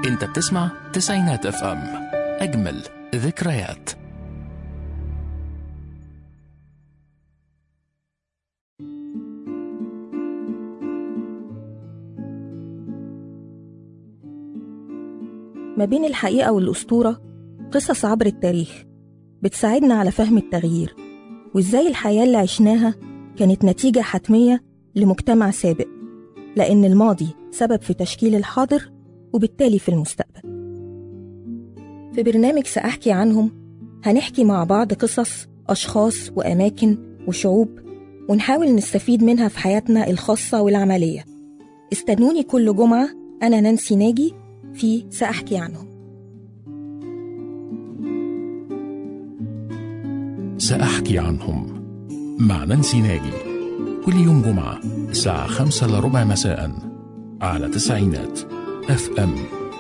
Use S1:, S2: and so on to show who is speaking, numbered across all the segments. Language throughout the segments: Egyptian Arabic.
S1: انت بتسمع تسعينات اف ام اجمل ذكريات
S2: ما بين الحقيقة والأسطورة قصص عبر التاريخ بتساعدنا على فهم التغيير وإزاي الحياة اللي عشناها كانت نتيجة حتمية لمجتمع سابق لأن الماضي سبب في تشكيل الحاضر وبالتالي في المستقبل في برنامج سأحكي عنهم هنحكي مع بعض قصص أشخاص وأماكن وشعوب ونحاول نستفيد منها في حياتنا الخاصة والعملية استنوني كل جمعة أنا نانسي ناجي في سأحكي عنهم
S1: سأحكي عنهم مع نانسي ناجي كل يوم جمعة الساعة خمسة لربع مساء على تسعينات اف ام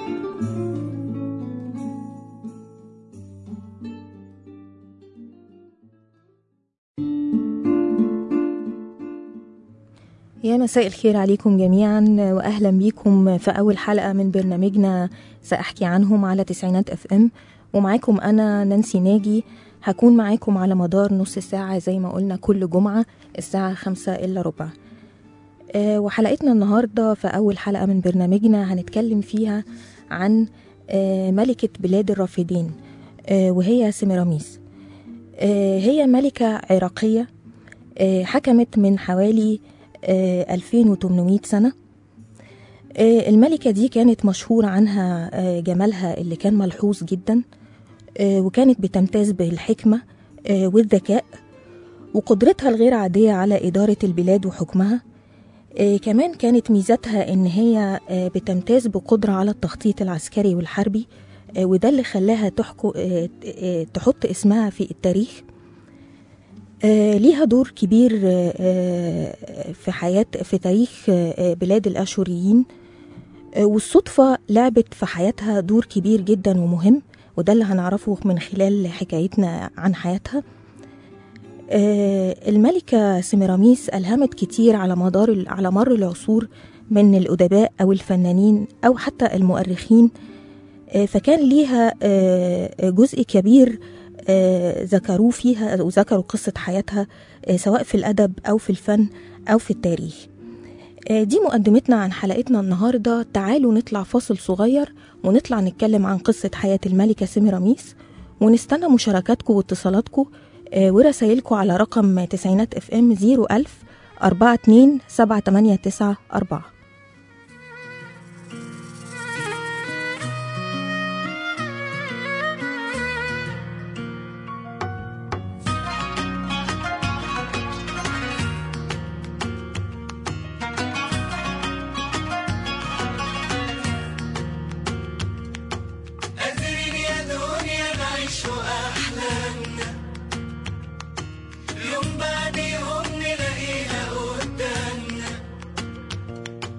S2: يا مساء الخير عليكم جميعا واهلا بيكم في اول حلقه من برنامجنا ساحكي عنهم على تسعينات اف ام ومعاكم انا نانسي ناجي هكون معاكم على مدار نص ساعه زي ما قلنا كل جمعه الساعه خمسة الا ربع آه، وحلقتنا النهارده في اول حلقه من برنامجنا هنتكلم فيها عن آه، ملكه بلاد الرافدين آه، وهي سميراميس آه، هي ملكه عراقيه آه، حكمت من حوالي آه، 2800 سنة آه، الملكة دي كانت مشهور عنها آه، جمالها اللي كان ملحوظ جدا آه، وكانت بتمتاز بالحكمة آه، والذكاء وقدرتها الغير عادية على إدارة البلاد وحكمها آه، كمان كانت ميزتها إن هي آه، بتمتاز بقدرة على التخطيط العسكري والحربي آه، وده اللي خلاها تحكو آه، آه، تحط اسمها في التاريخ آه، ليها دور كبير آه، آه، في حياة في تاريخ آه، بلاد الآشوريين آه، والصدفة لعبت في حياتها دور كبير جدا ومهم وده اللي هنعرفه من خلال حكايتنا عن حياتها آه، الملكة سميراميس ألهمت كتير على مدار على مر العصور من الأدباء أو الفنانين أو حتى المؤرخين آه، فكان ليها آه، جزء كبير آه، ذكروه فيها أو ذكروا قصة حياتها آه، سواء في الأدب أو في الفن أو في التاريخ آه، دي مقدمتنا عن حلقتنا النهاردة تعالوا نطلع فاصل صغير ونطلع نتكلم عن قصة حياة الملكة سميراميس ونستنى مشاركاتكم واتصالاتكم آه، ورسايلكم على رقم تسعينات اف ام 01000 42 789 4
S3: قادرين يا دنيا نعيش أحلامنا يوم بعد يوم نلاقيها قدامنا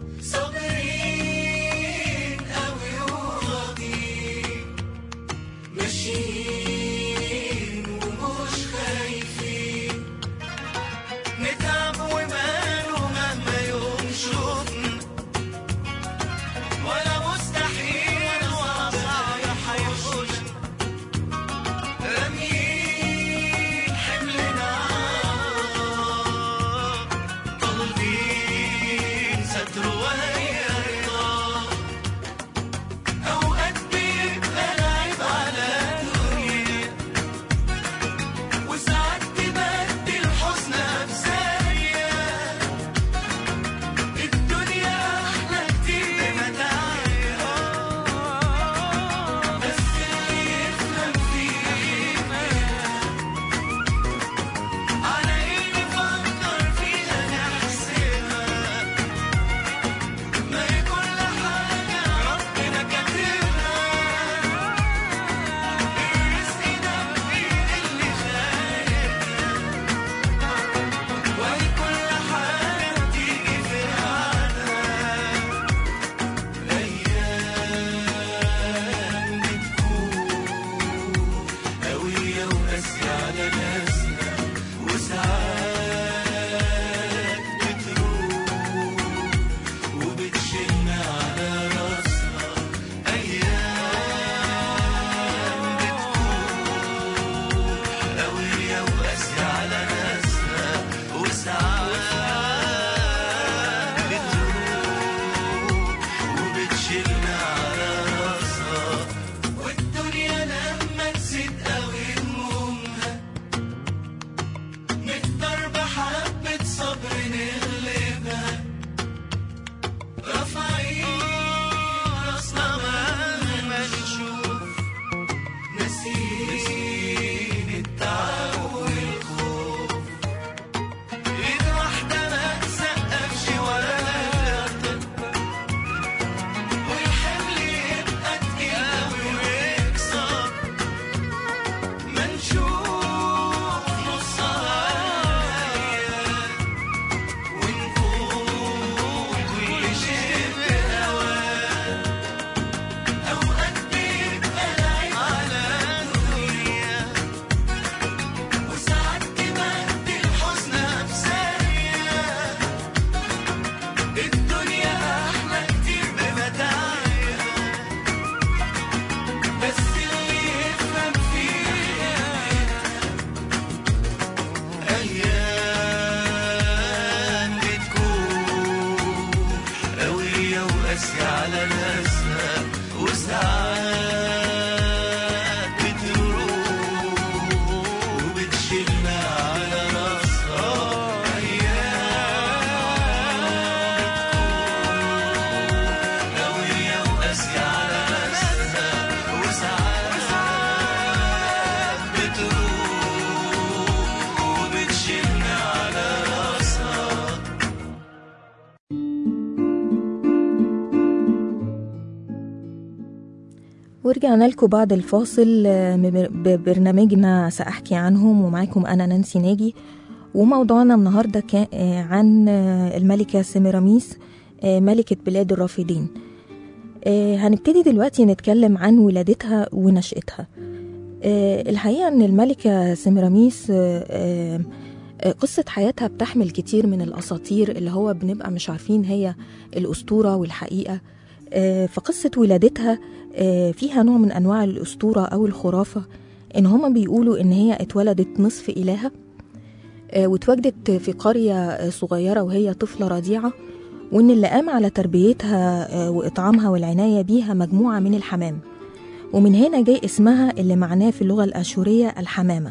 S2: ورجعنا لكم بعد الفاصل آه، ببر- ببرنامجنا سأحكي عنهم ومعاكم أنا نانسي ناجي وموضوعنا النهاردة كان آه، عن آه، الملكة سيميراميس آه، ملكة بلاد الرافدين آه، هنبتدي دلوقتي نتكلم عن ولادتها ونشأتها آه، الحقيقة أن الملكة سيميراميس آه، آه، آه، قصة حياتها بتحمل كتير من الأساطير اللي هو بنبقى مش عارفين هي الأسطورة والحقيقة آه، فقصة ولادتها آه، فيها نوع من أنواع الأسطورة أو الخرافة إن هما بيقولوا إن هي اتولدت نصف إلهة آه، واتواجدت في قرية آه، صغيرة وهي طفلة رضيعة وإن اللي قام على تربيتها آه، وإطعامها والعناية بيها مجموعة من الحمام ومن هنا جاي اسمها اللي معناه في اللغة الآشورية الحمامة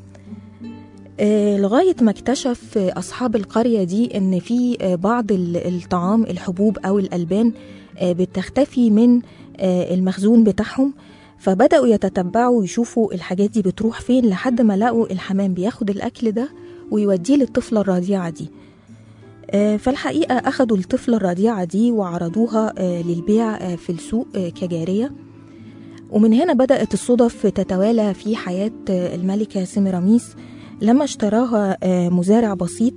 S2: آه، لغاية ما اكتشف آه، أصحاب القرية دي إن في آه، بعض ال- الطعام الحبوب أو الألبان آه، بتختفي من آه، المخزون بتاعهم فبدأوا يتتبعوا ويشوفوا الحاجات دي بتروح فين لحد ما لقوا الحمام بياخد الأكل ده ويوديه للطفلة الرضيعة دي آه، فالحقيقة أخدوا الطفلة الرضيعة دي وعرضوها آه، للبيع آه، في السوق آه، كجارية ومن هنا بدأت الصدف تتوالى في حياة آه، الملكة سيميراميس لما اشتراها آه، مزارع بسيط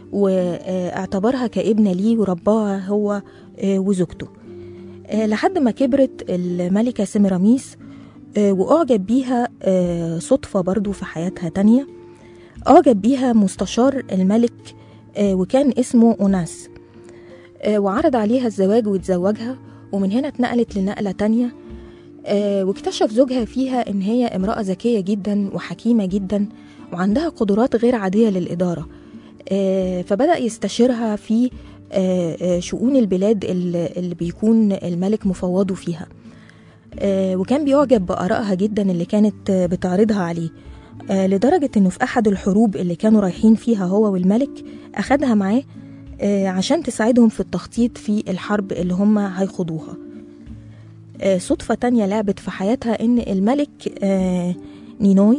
S2: واعتبرها كابنة ليه ورباها هو آه، وزوجته آه، لحد ما كبرت الملكة سيميراميس آه، وأعجب بيها آه، صدفة برضو في حياتها تانية أعجب بيها مستشار الملك آه، وكان اسمه أوناس آه، وعرض عليها الزواج وتزوجها ومن هنا اتنقلت لنقلة تانية آه، واكتشف زوجها فيها إن هي امرأة ذكية جدا وحكيمة جدا وعندها قدرات غير عادية للإدارة آه، فبدأ يستشيرها في آه، آه، شؤون البلاد اللي اللي بيكون الملك مفوضه فيها آه، وكان بيعجب بآرائها جدا اللي كانت آه، بتعرضها عليه آه، لدرجة إنه في أحد الحروب اللي كانوا رايحين فيها هو والملك أخدها معاه آه، عشان تساعدهم في التخطيط في الحرب اللي هم هيخوضوها آه، صدفة تانية لعبت في حياتها إن الملك آه، نينوي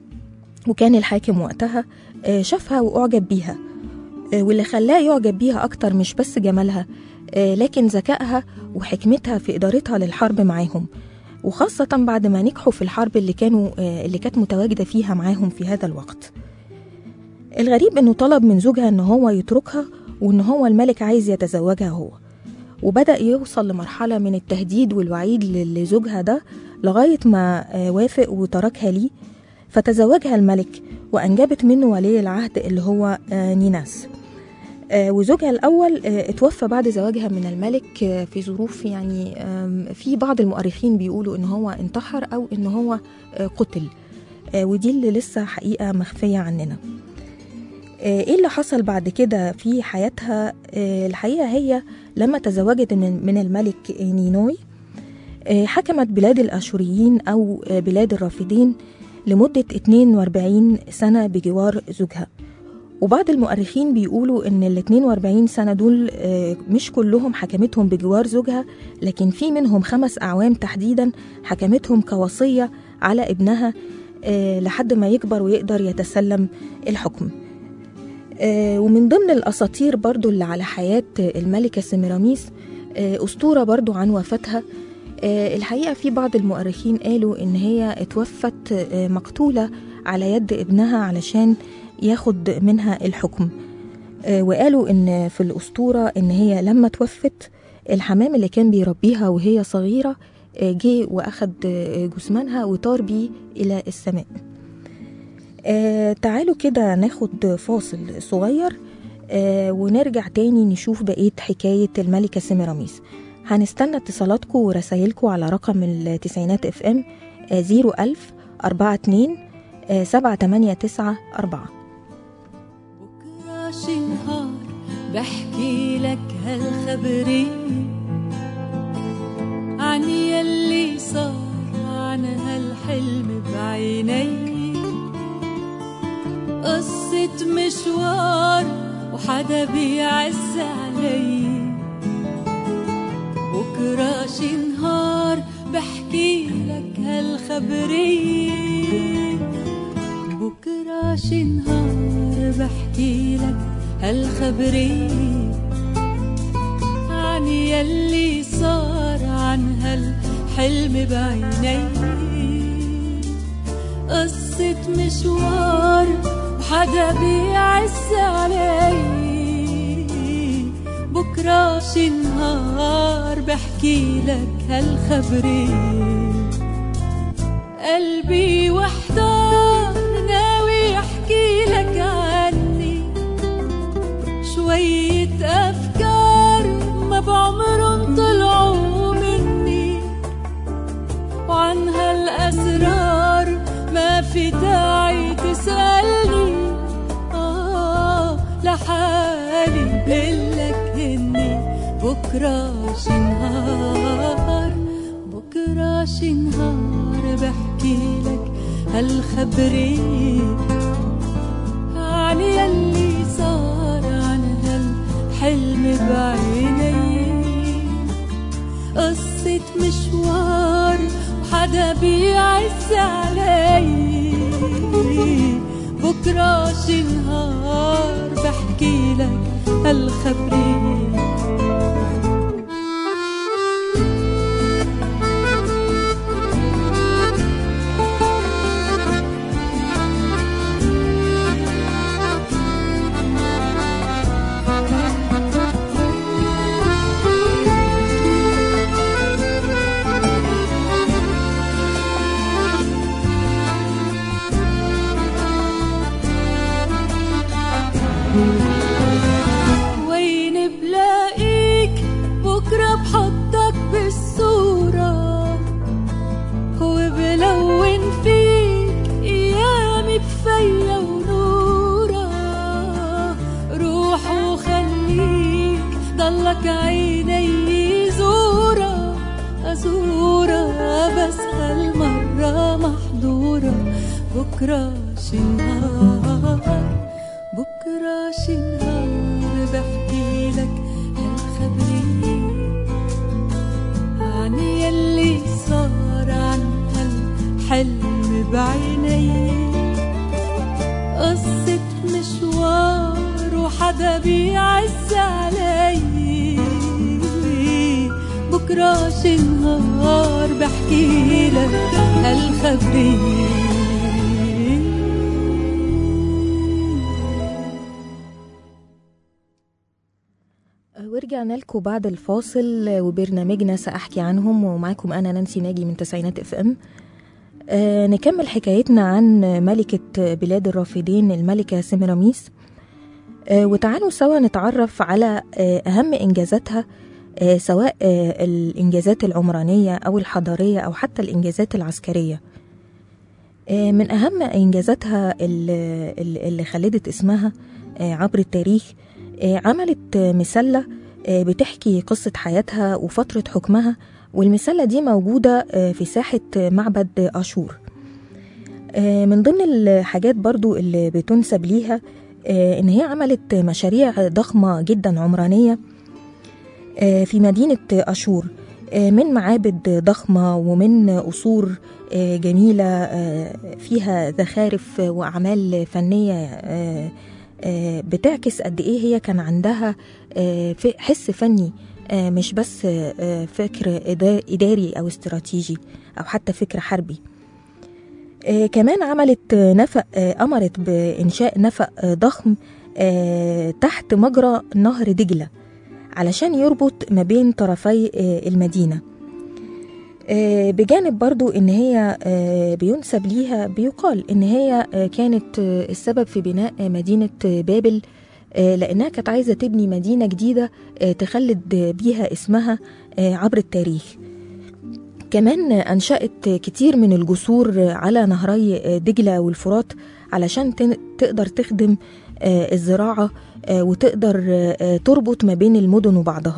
S2: وكان الحاكم وقتها آه، شافها وأعجب بيها آه، واللي خلاه يعجب بيها أكتر مش بس جمالها آه، لكن ذكائها وحكمتها في إدارتها للحرب معاهم وخاصة بعد ما نجحوا في الحرب اللي كانوا آه، اللي كانت متواجدة فيها معاهم في هذا الوقت الغريب إنه طلب من زوجها إن هو يتركها وإن هو الملك عايز يتزوجها هو وبدأ يوصل لمرحلة من التهديد والوعيد ل- لزوجها ده لغاية ما آه، وافق وتركها ليه فتزوجها الملك وأنجبت منه ولي العهد اللي هو آه، نيناس آه، وزوجها الأول آه، اتوفى بعد زواجها من الملك آه، في ظروف يعني آم، في بعض المؤرخين بيقولوا إن هو انتحر أو إن هو آه، قتل آه، ودي اللي لسه حقيقة مخفية عننا آه، ايه اللي حصل بعد كده في حياتها آه، الحقيقة هي لما تزوجت من من الملك نينوي آه، حكمت بلاد الأشوريين أو آه، بلاد الرافدين لمدة 42 سنة بجوار زوجها وبعض المؤرخين بيقولوا ان ال 42 سنة دول آه، مش كلهم حكمتهم بجوار زوجها لكن في منهم خمس أعوام تحديدا حكمتهم كوصية على ابنها آه، لحد ما يكبر ويقدر يتسلم الحكم آه، ومن ضمن الأساطير برضو اللي على حياة الملكة سيميراميس آه، أسطورة برضو عن وفاتها آه، الحقيقة في بعض المؤرخين قالوا إن هي اتوفت آه، مقتولة على يد ابنها علشان ياخد منها الحكم آه، وقالوا إن في الأسطورة إن هي لما توفت الحمام اللي كان بيربيها وهي صغيرة آه، جه وأخد آه، جثمانها وطار بيه إلى السماء آه تعالوا كده ناخد فاصل صغير آه ونرجع تاني نشوف بقية حكاية الملكة سيميراميس هنستنى اتصالاتكم ورسايلكم على رقم التسعينات اف ام زيرو ألف أربعة اتنين سبعة تمانية تسعة أربعة
S3: بكرة شي نهار بحكي لك هالخبرية عن يلي صار عن هالحلم بعيني قصة مشوار وحدا بيعز علي بكرة شي نهار بحكي لك هالخبرية بكرة شي نهار بحكي لك هالخبرية عن يلي صار عن هالحلم
S4: حلم بعيني قصة مشوار وحدا بيعز علي بكرة شي نهار بحكي لك هالخبرين قلبي وحدان ناوي احكي لك عني شوية أفكار ما بعمرن طلعوا مني وعن هالأسرار ما في داعي تسألني آه لحالي بقلك هني بكرة شي نهار بكرة شي نهار بحكي لك هالخبرين عن يلي صار عن هالحلم بعيني قصة مشوار وحدا بيعز علي بكرة شي نهار بحكي لك هالخبرين وين بلاقيك بكرة بحطك بالصورة وبلون فيك أيامي بفيا ونورة روح وخليك ضلك عيني زورة أزورة بس هالمرة محظورة بكرة شي نهار بكرة شي نهار بحكي لك هالخبرين عن يلي صار عن هالحلم بعيني قصة مشوار وحدا بيعز علي بكرة شي نهار بحكي لك هالخبرين
S2: ورجعنا لكم بعد الفاصل وبرنامجنا سأحكي عنهم ومعاكم أنا نانسي ناجي من تسعينات اف ام آه نكمل حكايتنا عن ملكة بلاد الرافدين الملكة سيمراميس آه وتعالوا سوا نتعرف على آه أهم إنجازاتها آه سواء آه الإنجازات العمرانية أو الحضارية أو حتى الإنجازات العسكرية آه من أهم إنجازاتها اللي, اللي خلدت اسمها آه عبر التاريخ آه عملت آه، مسلة آه، بتحكي قصة حياتها وفترة حكمها والمسلة دي موجودة آه، في ساحة آه، معبد أشور آه، من ضمن الحاجات برضو اللي بتنسب ليها آه، إن هي عملت مشاريع ضخمة جدا عمرانية آه، في مدينة أشور آه، من معابد ضخمة ومن قصور آه، جميلة آه، فيها زخارف وأعمال فنية آه، آه، بتعكس قد إيه هي كان عندها آه، في- حس فني آه، مش بس آه، آه، فكر إدا- إداري أو استراتيجي أو حتى فكر حربي آه، كمان عملت آه، نفق آه، أمرت بإنشاء نفق آه، ضخم آه، تحت مجرى نهر دجلة علشان يربط ما بين طرفي آه، المدينة آه، بجانب برضو ان هي آه، بينسب ليها بيقال ان هي آه، كانت آه، السبب في بناء آه، مدينة آه، بابل آه، لانها كانت عايزة تبني مدينة جديدة آه، تخلد آه، بيها اسمها آه، عبر التاريخ كمان آه، أنشأت آه، كتير من الجسور آه، على نهري آه، دجلة والفرات علشان تن- تقدر تخدم آه، الزراعة آه، وتقدر آه، آه، تربط ما بين المدن وبعضها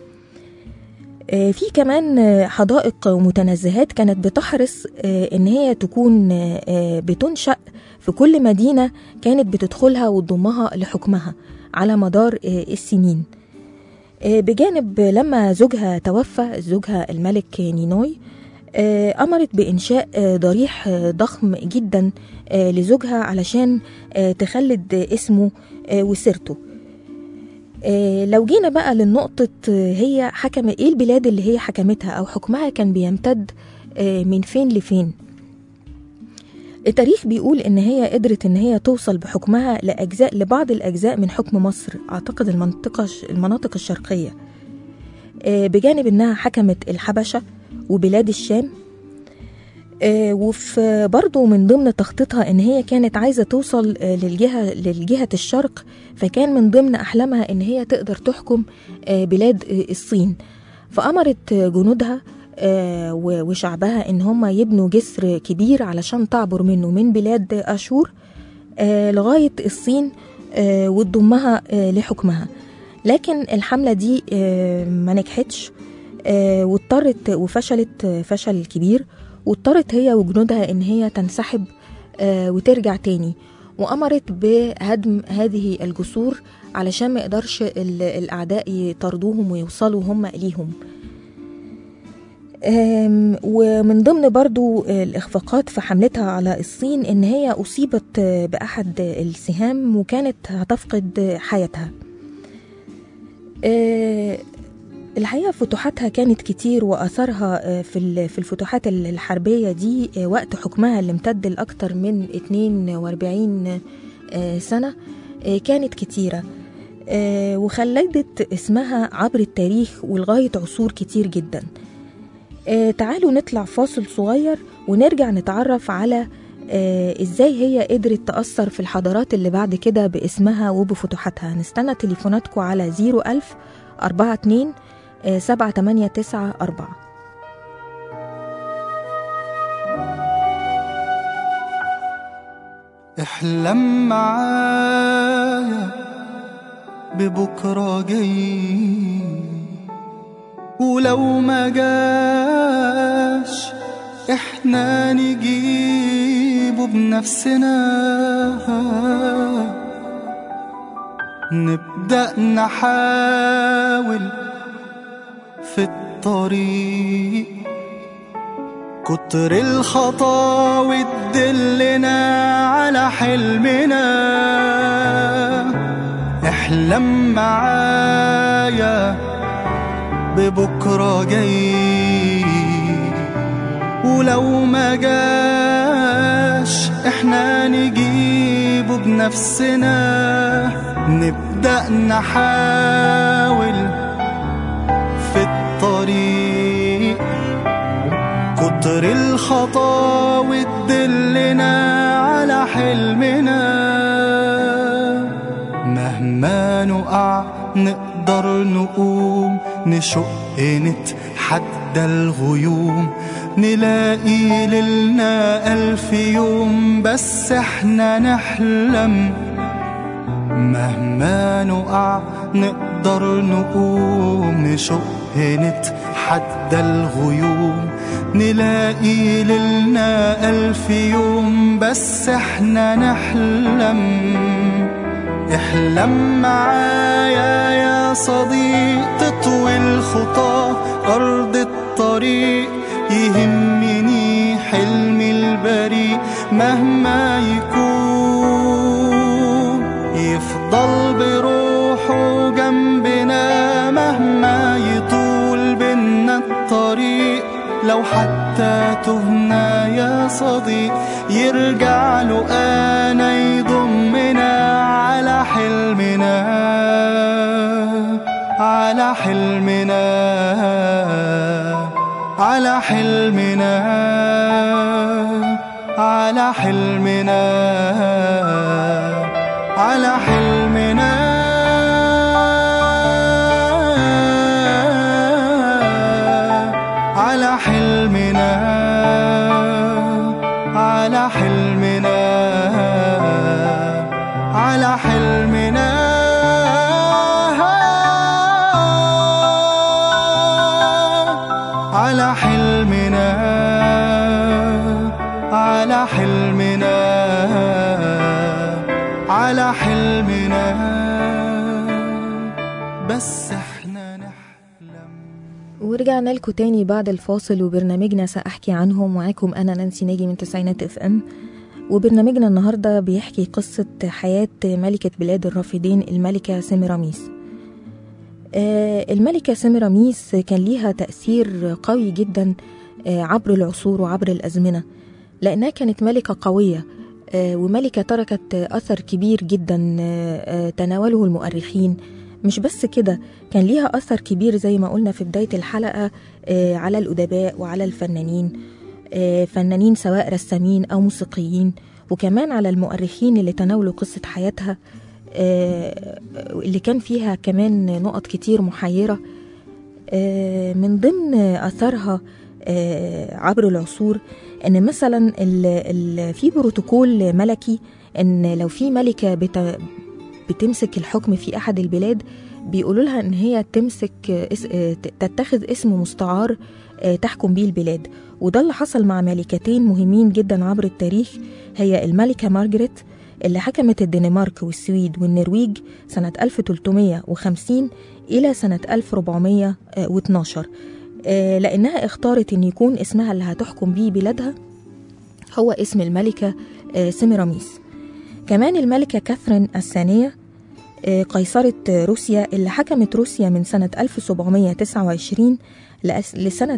S2: آه، في كمان آه، حدائق ومتنزهات كانت بتحرص آه، ان هي تكون آه، آه، بتنشأ في كل مدينة كانت بتدخلها وتضمها لحكمها على مدار آه، السنين آه، بجانب لما زوجها توفى زوجها الملك نينوي آه، أمرت بإنشاء آه، ضريح آه، ضخم جدا آه، لزوجها علشان آه، تخلد اسمه آه، وسيرته آه، لو جينا بقى للنقطة آه، هي حكم ايه البلاد اللي هي حكمتها او حكمها كان بيمتد آه، من فين لفين التاريخ بيقول ان هي قدرت ان هي توصل بحكمها لاجزاء لبعض الاجزاء من حكم مصر اعتقد المنطقة المناطق الشرقية آه، بجانب انها حكمت الحبشة وبلاد الشام آه، وفي برضو من ضمن تخطيطها ان هي كانت عايزة توصل آه، للجهة للجهة الشرق فكان من ضمن احلامها ان هي تقدر تحكم آه، بلاد آه، الصين فامرت آه، جنودها آه، و- وشعبها ان هم يبنوا جسر كبير علشان تعبر منه من بلاد اشور آه، لغاية الصين آه، وتضمها آه، لحكمها لكن الحملة دي آه، ما نجحتش آه، واضطرت وفشلت آه، فشل كبير واضطرت هي وجنودها ان هي تنسحب آه، وترجع تاني وأمرت بهدم هذه الجسور علشان ما يقدرش ال- الأعداء يطاردوهم ويوصلوا هم ليهم آم، ومن ضمن برضو الإخفاقات في حملتها على الصين إن هي أصيبت آه، بأحد السهام وكانت هتفقد حياتها آه، الحقيقة فتوحاتها كانت كتير وأثرها آه، في ال- في الفتوحات الحربية دي آه، وقت حكمها اللي امتد لأكتر من 42 آه، سنة آه، كانت كتيرة آه، وخلدت اسمها عبر التاريخ ولغاية عصور كتير جدا آه، تعالوا نطلع فاصل صغير ونرجع نتعرف على آه، ازاي هي قدرت تأثر في الحضارات اللي بعد كده باسمها وبفتوحاتها نستنى تليفوناتكم على 01000 42 سبعة تمانية تسعة أربعة
S5: احلم معايا ببكرة جاي ولو ما جاش احنا نجيبه بنفسنا نبدأ نحاول في الطريق كتر الخطاوي تدلنا على حلمنا احلم معايا ببكرة جاي ولو ما جاش احنا نجيبه بنفسنا نبدأ نحاول في الطريق كتر الخطاوي تدلنا على حلمنا مهما نقع نقدر نقوم نشق نتحدى الغيوم نلاقي ليلنا ألف يوم بس احنا نحلم مهما نقع نقدر نقوم نشق نتحدى الغيوم نلاقي ليلنا ألف يوم بس احنا نحلم احلم معايا يا صديق تطوي الخطى أرض الطريق يهمني حلمي البريء مهما يكون يفضل بروحه جنبنا مهما يطول بينا الطريق لو حتى تهنا يا صديق يرجع له انا يضمنا على حلمنا على حلمنا على حلمنا على حلمنا على حلمنا على حلمنا على حلمنا على حلمنا على حلمنا على حلمنا على حلمنا بس احنا نحلم
S2: ورجعنا لكم تاني بعد الفاصل وبرنامجنا سأحكي عنهم معاكم أنا نانسي ناجي من تسعينات اف ام وبرنامجنا النهاردة بيحكي قصة حياة ملكة بلاد الرافدين الملكة سيميراميس آه، الملكة سمراميس كان ليها تأثير قوي جدا آه، عبر العصور وعبر الأزمنة لأنها كانت ملكة قوية آه، وملكة تركت آه، أثر كبير جدا آه، آه، تناوله المؤرخين مش بس كده كان ليها أثر كبير زي ما قلنا في بداية الحلقة آه، على الأدباء وعلى الفنانين آه، فنانين سواء رسامين أو موسيقيين وكمان على المؤرخين اللي تناولوا قصة حياتها آه، اللي كان فيها كمان نقط كتير محيرة آه، من ضمن أثرها آه، عبر العصور ان مثلا ال ال في بروتوكول ملكي ان لو في ملكه بت بتمسك الحكم في احد البلاد بيقولوا لها ان هي تمسك اس- آه، تتخذ اسم مستعار آه، تحكم بيه البلاد وده اللي حصل مع ملكتين مهمين جدا عبر التاريخ هي الملكه مارجريت اللي حكمت الدنمارك والسويد والنرويج سنة 1350 إلى سنة 1412 آه، لأنها اختارت أن يكون اسمها اللي هتحكم بيه بلادها هو اسم الملكة آه، سميراميس كمان الملكة كاثرين الثانية آه، قيصرة روسيا اللي حكمت روسيا من سنة 1729 لأس- لسنة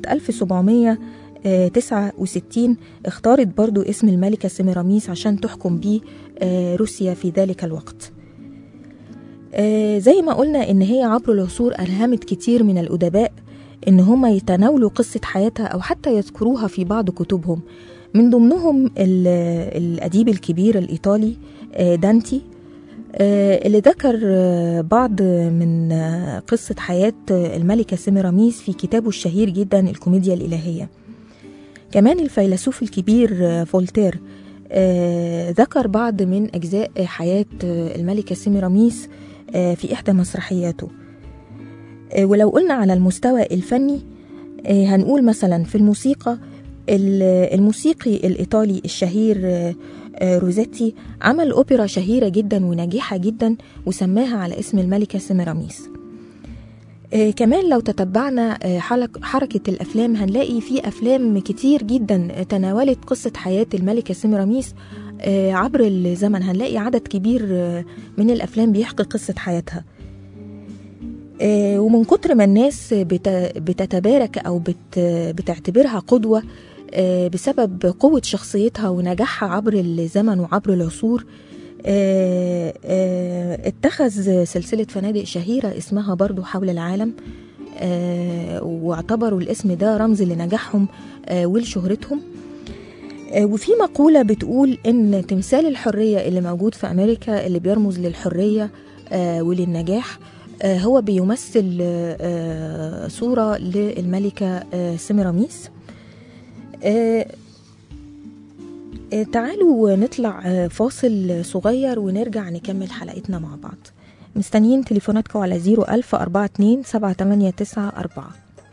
S2: 1769 اختارت برضو اسم الملكة سميراميس عشان تحكم بيه آه، روسيا في ذلك الوقت آه، زي ما قلنا ان هي عبر العصور الهمت كتير من الادباء ان هم يتناولوا قصه حياتها او حتى يذكروها في بعض كتبهم من ضمنهم ال- الاديب الكبير الايطالي آه، دانتي آه، اللي ذكر آه، بعض من آه، قصه حياه آه، الملكه سيميراميس في كتابه الشهير جدا الكوميديا الالهيه كمان الفيلسوف الكبير آه، فولتير آه، ذكر بعض من أجزاء حياة آه، الملكة سيميراميس آه، في إحدى مسرحياته آه، ولو قلنا على المستوى الفني آه، هنقول مثلا في الموسيقى ال- الموسيقي الإيطالي الشهير آه، آه، روزيتي عمل أوبرا شهيرة جدا وناجحة جدا وسماها على اسم الملكة سيميراميس آه، كمان لو تتبعنا آه، حلق- حركة الأفلام هنلاقي في أفلام كتير جدا تناولت قصة حياة الملكة سيميراميس آه، عبر الزمن هنلاقي عدد كبير آه، من الأفلام بيحكي قصة حياتها آه، ومن كتر ما الناس بت- بتتبارك أو بت- بتعتبرها قدوة آه، بسبب قوة شخصيتها ونجاحها عبر الزمن وعبر العصور آه، آه، اتخذ سلسلة فنادق شهيرة اسمها برضو حول العالم آه، واعتبروا الاسم ده رمز لنجاحهم آه، ولشهرتهم آه، وفي مقولة بتقول إن تمثال الحرية اللي موجود في أمريكا اللي بيرمز للحرية آه، وللنجاح آه، هو بيمثل آه، آه، صورة للملكة آه، سيميراميس آه، آه، تعالوا نطلع آه، فاصل صغير ونرجع نكمل حلقتنا مع بعض مستنيين تليفوناتكم على 01000 42 789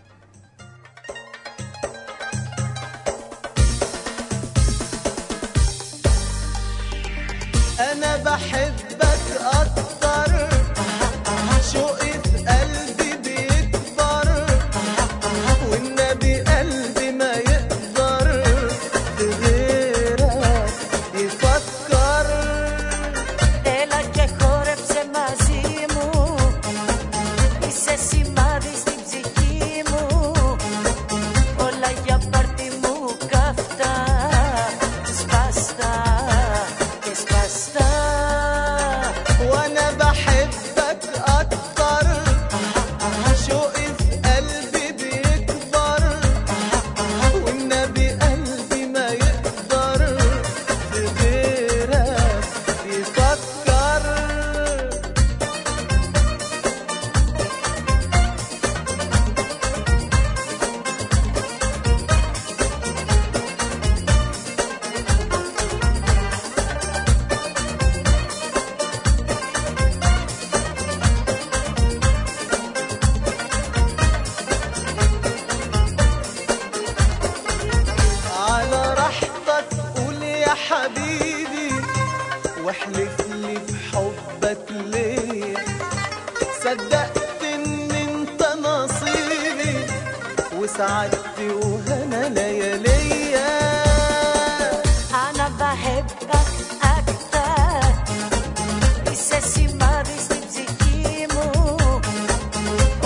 S5: انا بحبك اكتر شوقي في قلبي بيكبر والنبي قلبي ما يقدر في غيرك يفكر
S3: Έλα και χόρεψε μαζί μου Είσαι σημάδι στην ψυχή μου Όλα για πάρτι μου καυτά Σπαστά και σπαστά
S5: وانا بحبك اكتر شوقي في قلبي بيكبر والنبي قلبي ما يقدر في غيرك يفكر على راحتك قول يا حبيبي واحلف لي بحبك ليه صدقت ان انت نصيبي وسعدت وهنا لياليا
S3: أنا بحبك أكتر Είσαι σημάδι στην ψυχή μου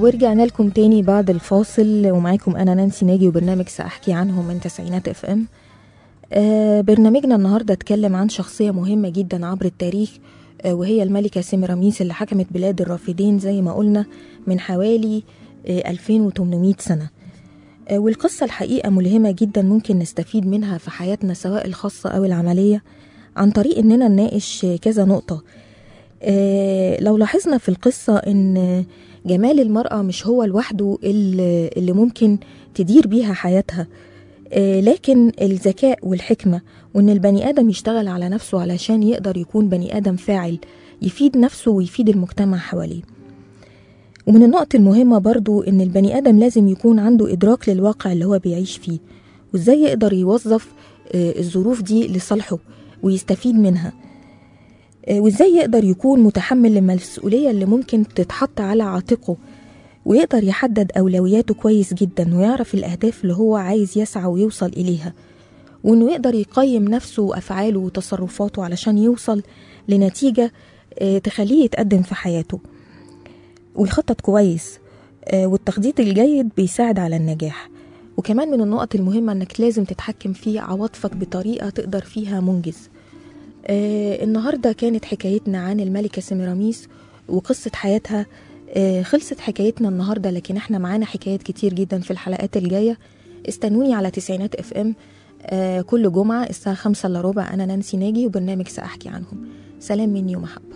S2: ورجعنا لكم تاني بعد الفاصل ومعاكم انا نانسي ناجي وبرنامج ساحكي عنهم من تسعينات اف ام آه برنامجنا النهارده اتكلم عن شخصيه مهمه جدا عبر التاريخ آه وهي الملكه سيمراميس اللي حكمت بلاد الرافدين زي ما قلنا من حوالي آه 2800 سنه آه والقصه الحقيقه ملهمه جدا ممكن نستفيد منها في حياتنا سواء الخاصه او العمليه عن طريق اننا نناقش كذا نقطه آه، لو لاحظنا في القصة إن جمال المرأة مش هو لوحده اللي اللي ممكن تدير بيها حياتها آه، لكن الذكاء والحكمة وإن البني آدم يشتغل على نفسه علشان يقدر يكون بني آدم فاعل يفيد نفسه ويفيد المجتمع حواليه ومن النقط المهمة برضو إن البني آدم لازم يكون عنده إدراك للواقع اللي هو بيعيش فيه وإزاي يقدر يوظف آه، الظروف دي لصالحه ويستفيد منها آه، وازاي يقدر يكون متحمل للمسؤولية اللي ممكن تتحط على عاتقه ويقدر يحدد أولوياته كويس جدا ويعرف الأهداف اللي هو عايز يسعى ويوصل إليها وإنه يقدر يقيم نفسه وأفعاله وتصرفاته علشان يوصل لنتيجة آه، تخليه يتقدم في حياته ويخطط كويس آه، والتخطيط الجيد بيساعد على النجاح وكمان من النقط المهمة انك لازم تتحكم في عواطفك بطريقة تقدر فيها منجز آه النهارده كانت حكايتنا عن الملكة سيميراميس وقصة حياتها آه خلصت حكايتنا النهارده لكن احنا معانا حكايات كتير جدا في الحلقات الجاية استنوني على تسعينات اف ام آه كل جمعة الساعة خمسة الا ربع أنا نانسي ناجي وبرنامج سأحكي عنهم سلام مني ومحبة